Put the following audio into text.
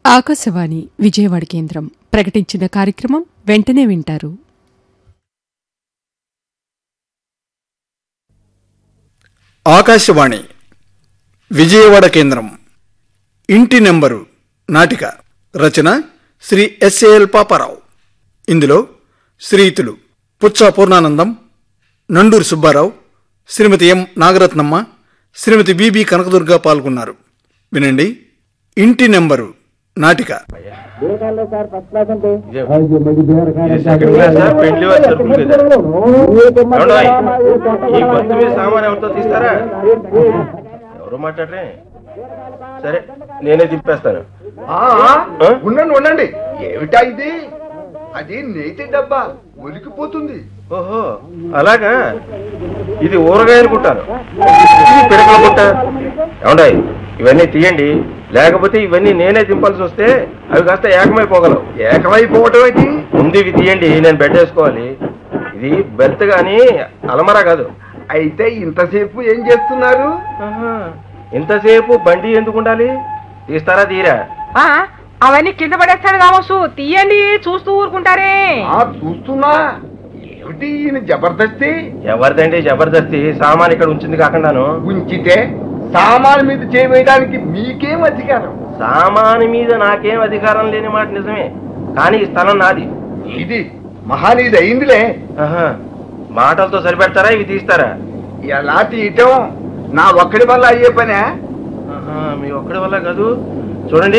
ఆకాశవాణి విజయవాడ కేంద్రం ప్రకటించిన కార్యక్రమం వెంటనే వింటారు ఆకాశవాణి విజయవాడ కేంద్రం ఇంటి నెంబరు నాటిక రచన శ్రీ ఎస్ఏఎల్ పాపారావు ఇందులో శ్రీయుతులు పుచ్చ పూర్ణానందం నండూరి సుబ్బారావు శ్రీమతి ఎం నాగరత్నమ్మ శ్రీమతి బిబి కనకదుర్గ పాల్గొన్నారు వినండి ఇంటి నెంబరు నాటిక ఇది సెకండ్ క్లాస్ సార్ పెండ్లి వారి సరుకులు కదా ఏమండోయ్? ఈ బంతు మీద సామాన్ ఎవరితో తీస్తారా ఎవరు మాట్లాడరే సరే నేనే తిప్పేస్తాను ఆ, ఉండండి ఉండండి ఏమిటా ఇది అది నేతి డబ్బా ఒలికిపోతుంది ఓహో అలాగా ఇది ఊరగాయ అనుకుంటాను ఇది పిడకల పుట్ట ఏమండాయి ఇవన్నీ తీయండి లేకపోతే ఇవన్నీ నేనే దింపాల్సి వస్తే అవి కాస్త ఏకమైపోగలవు ఏకమైపోవటం ఏంటి ముందు ఇవి తీయండి నేను బెడ్ వేసుకోవాలి ఇది బెల్ట్ గాని అలమరా కాదు అయితే ఇంతసేపు ఏం చేస్తున్నారు ఆహా, ఇంతసేపు బండి ఎందుకు ఉండాలి తీస్తారా తీరా ఆ అవన్నీ కింద పడేస్తాడు కావచ్చు తీయండి చూస్తూ ఊరుకుంటారే ఆ చూస్తున్నా ఏమిటి ఈయన జబర్దస్తి ఎవరిదండి జబర్దస్తి సామాన్ ఇక్కడ ఉంచింది కాకుండాను ఉంచితే సామాన్ మీద చేయవేయడానికి మీకేం అధికారం సామాను మీద నాకేం అధికారం లేని మాట నిజమే కానీ ఈ స్థలం నాది ఇది మహానీది అయిందిలే ఆహా, మాటలతో సరిపెడతారా ఇవి తీస్తారా ఎలా తీయటం నా ఒక్కడి వల్ల అయ్యే పనే ఆహా, మీ ఒక్కడి వల్ల కాదు చూడండి